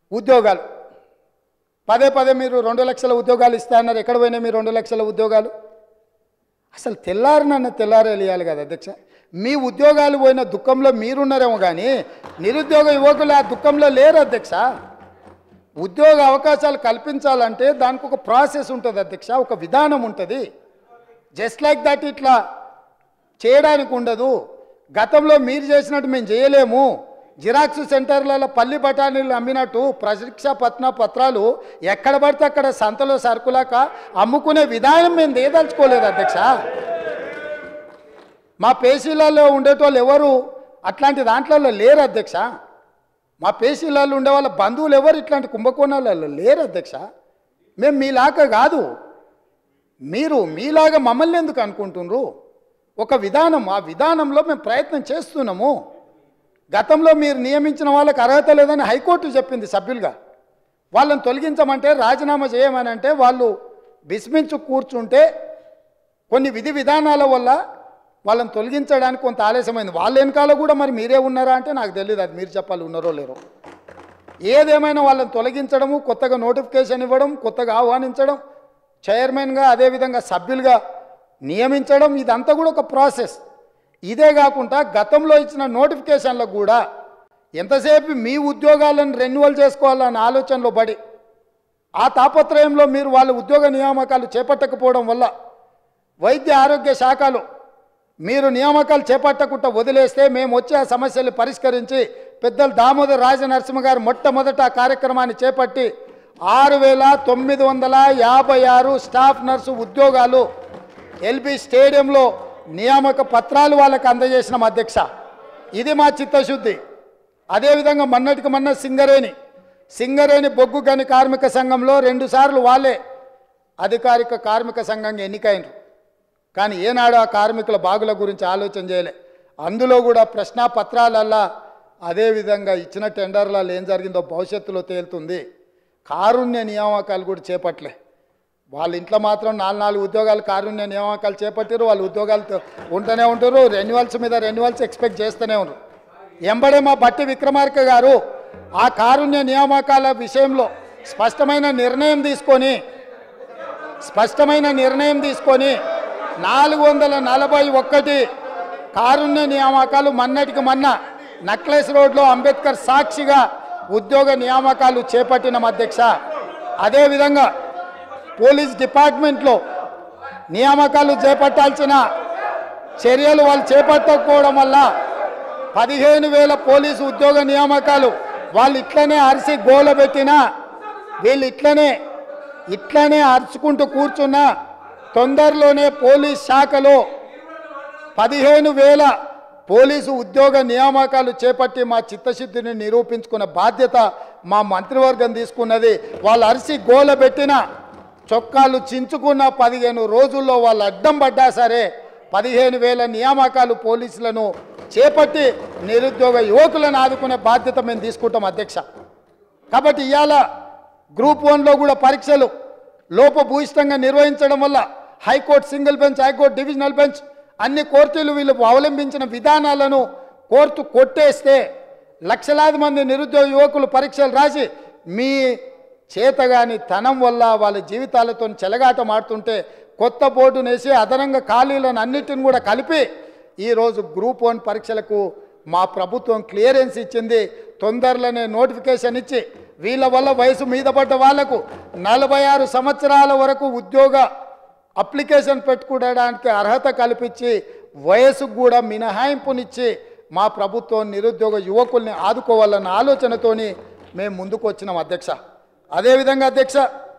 ఉద్యోగాలు పదే పదే మీరు రెండు లక్షల ఉద్యోగాలు ఇస్తా అన్నారు ఎక్కడ పోయినాయి మీ రెండు లక్షల ఉద్యోగాలు అసలు తెల్లారినన్న తెల్లారి వెళ్ళాలి కదా అధ్యక్ష మీ ఉద్యోగాలు పోయిన దుఃఖంలో మీరున్నారేమో కానీ నిరుద్యోగ యువకులు ఆ దుఃఖంలో లేరు అధ్యక్ష ఉద్యోగ అవకాశాలు కల్పించాలంటే దానికి ఒక ప్రాసెస్ ఉంటుంది అధ్యక్ష ఒక విధానం ఉంటుంది జస్ట్ లైక్ దట్ ఇట్లా చేయడానికి ఉండదు గతంలో మీరు చేసినట్టు మేము చేయలేము జిరాక్స్ సెంటర్లలో పల్లి బఠానీలు అమ్మినట్టు పరీక్ష పత్న పత్రాలు ఎక్కడ పడితే అక్కడ సంతలో సరుకులాక అమ్ముకునే విధానం మేము దేదలుచుకోలేదు అధ్యక్ష మా పేషీలలో ఉండేటోళ్ళు ఎవరు అట్లాంటి దాంట్లలో లేరు అధ్యక్ష మా పేషీలలో ఉండే వాళ్ళ బంధువులు ఎవరు ఇట్లాంటి కుంభకోణాలలో లేరు అధ్యక్ష మేము మీలాగా కాదు మీరు మీలాగా మమ్మల్ని ఎందుకు అనుకుంటున్నారు ఒక విధానం ఆ విధానంలో మేము ప్రయత్నం చేస్తున్నాము గతంలో మీరు నియమించిన వాళ్ళకి అర్హత లేదని హైకోర్టు చెప్పింది సభ్యులుగా వాళ్ళని తొలగించమంటే రాజీనామా చేయమని అంటే వాళ్ళు విస్మించు కూర్చుంటే కొన్ని విధి విధానాల వల్ల వాళ్ళని తొలగించడానికి కొంత ఆలస్యమైంది వాళ్ళ వెనకాల కూడా మరి మీరే ఉన్నారా అంటే నాకు తెలియదు అది మీరు చెప్పాలి ఉన్నారో లేరో ఏదేమైనా వాళ్ళని తొలగించడము కొత్తగా నోటిఫికేషన్ ఇవ్వడం కొత్తగా ఆహ్వానించడం చైర్మన్గా అదేవిధంగా సభ్యులుగా నియమించడం ఇదంతా కూడా ఒక ప్రాసెస్ ఇదే కాకుండా గతంలో ఇచ్చిన నోటిఫికేషన్లకు కూడా ఎంతసేపు మీ ఉద్యోగాలను రెన్యువల్ చేసుకోవాలన్న ఆలోచనలో పడి ఆ తాపత్రయంలో మీరు వాళ్ళ ఉద్యోగ నియామకాలు చేపట్టకపోవడం వల్ల వైద్య ఆరోగ్య శాఖలో మీరు నియామకాలు చేపట్టకుండా వదిలేస్తే మేము వచ్చే ఆ సమస్యలు పరిష్కరించి పెద్దలు దామోదర్ రాజనరసింహ గారు మొట్టమొదట ఆ కార్యక్రమాన్ని చేపట్టి ఆరు వేల తొమ్మిది వందల యాభై ఆరు స్టాఫ్ నర్సు ఉద్యోగాలు ఎల్బి స్టేడియంలో నియామక పత్రాలు వాళ్ళకి అందజేసినాం అధ్యక్ష ఇది మా చిత్తశుద్ధి అదేవిధంగా మొన్నటికి మొన్న సింగరేణి సింగరేణి బొగ్గు గని కార్మిక సంఘంలో రెండుసార్లు వాళ్ళే అధికారిక కార్మిక సంఘంగా ఎన్నికైనరు కానీ ఏనాడు ఆ కార్మికుల బాగుల గురించి ఆలోచన చేయలే అందులో కూడా ప్రశ్నా పత్రాలల్లా అదేవిధంగా ఇచ్చిన టెండర్లలో ఏం జరిగిందో భవిష్యత్తులో తేలుతుంది కారుణ్య నియామకాలు కూడా చేపట్టలే వాళ్ళ ఇంట్లో మాత్రం నాలుగు నాలుగు ఉద్యోగాలు కారుణ్య నియామకాలు చేపట్టారు వాళ్ళు ఉద్యోగాలు ఉంటూనే ఉంటారు రెన్యువల్స్ మీద రెన్యువల్స్ ఎక్స్పెక్ట్ చేస్తూనే ఉన్నారు ఎంబడే మా బట్టి విక్రమార్క గారు ఆ కారుణ్య నియామకాల విషయంలో స్పష్టమైన నిర్ణయం తీసుకొని స్పష్టమైన నిర్ణయం తీసుకొని నాలుగు వందల నలభై ఒక్కటి కారుణ్య నియామకాలు మన్నటికి మన్న నక్లెస్ రోడ్లో అంబేద్కర్ సాక్షిగా ఉద్యోగ నియామకాలు చేపట్టిన అధ్యక్ష అదేవిధంగా పోలీస్ డిపార్ట్మెంట్లో నియామకాలు చేపట్టాల్సిన చర్యలు వాళ్ళు చేపట్టకపోవడం వల్ల పదిహేను వేల పోలీసు ఉద్యోగ నియామకాలు వాళ్ళు ఇట్లనే అరిసి గోల పెట్టినా వీళ్ళు ఇట్లనే ఇట్లనే అరుచుకుంటూ కూర్చున్నా తొందరలోనే పోలీస్ శాఖలో పదిహేను వేల పోలీసు ఉద్యోగ నియామకాలు చేపట్టి మా చిత్తశుద్ధిని నిరూపించుకున్న బాధ్యత మా మంత్రివర్గం తీసుకున్నది వాళ్ళు అరిసి గోల పెట్టిన చొక్కాలు చించుకున్న పదిహేను రోజుల్లో వాళ్ళు అడ్డం పడ్డా సరే పదిహేను వేల నియామకాలు పోలీసులను చేపట్టి నిరుద్యోగ యువకులను ఆదుకునే బాధ్యత మేము తీసుకుంటాం అధ్యక్ష కాబట్టి ఇవాళ గ్రూప్ వన్లో కూడా పరీక్షలు లోపభూయిష్టంగా నిర్వహించడం వల్ల high court single bench high court divisional bench అన్ని కోర్టులు వీళ్ళు అవలంబించిన విధానాలను కోర్టు కొట్టేస్తే లక్షలాది మంది నిరుద్యోగ యువకులు పరీక్షలు రాసి మీ చేతగాని తనం వల్ల వాళ్ళ జీవితాలతో చెలగాటం ఆడుతుంటే కొత్త బోర్డును వేసి అదనంగా ఖాళీలను అన్నిటిని కూడా కలిపి ఈరోజు గ్రూప్ వన్ పరీక్షలకు మా ప్రభుత్వం క్లియరెన్స్ ఇచ్చింది తొందరలోనే నోటిఫికేషన్ ఇచ్చి వీళ్ళ వల్ల వయసు మీద పడ్డ వాళ్లకు నలభై ఆరు సంవత్సరాల వరకు ఉద్యోగ అప్లికేషన్ పెట్టుకోవడానికి అర్హత కల్పించి వయసుకు కూడా మినహాయింపునిచ్చి మా ప్రభుత్వం నిరుద్యోగ యువకుల్ని ఆదుకోవాలన్న ఆలోచనతోని మేము ముందుకు వచ్చినాం అధ్యక్ష అదేవిధంగా అధ్యక్ష